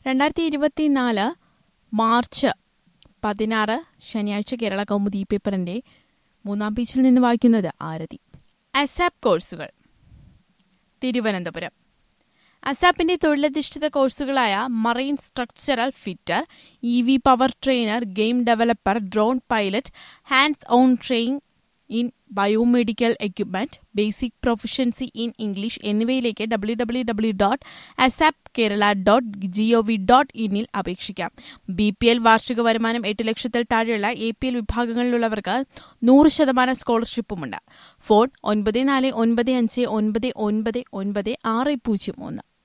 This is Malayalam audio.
രണ്ടായിരത്തി ഇരുപത്തിനാല് മാർച്ച് പതിനാറ് ശനിയാഴ്ച കേരള കൗമുദി പേപ്പറിന്റെ മൂന്നാം പേജിൽ നിന്ന് വായിക്കുന്നത് ആരതി അസാപ്പ് കോഴ്സുകൾ തിരുവനന്തപുരം അസാപ്പിന്റെ തൊഴിലധിഷ്ഠിത കോഴ്സുകളായ marine structural fitter E V power trainer game developer drone pilot hands on training in biomedical equipment basic proficiency in English എന്നിവയിലേക്ക് W W W dot ASAP Kerala dot G O V dot ഇനിൽ അപേക്ഷിക്കാം ബി പി എൽ വാർഷിക വരുമാനം എട്ട് ലക്ഷത്തിൽ താഴെയുള്ള എ പി എൽ വിഭാഗങ്ങളിലുള്ളവർക്ക് നൂറ് ശതമാനം സ്കോളർഷിപ്പുമുണ്ട് ഫോൺ ഒൻപത് നാല് ഒൻപത് അഞ്ച് ഒൻപത് ഒൻപത് ഒൻപത് ആറ് പൂജ്യം ഒന്ന്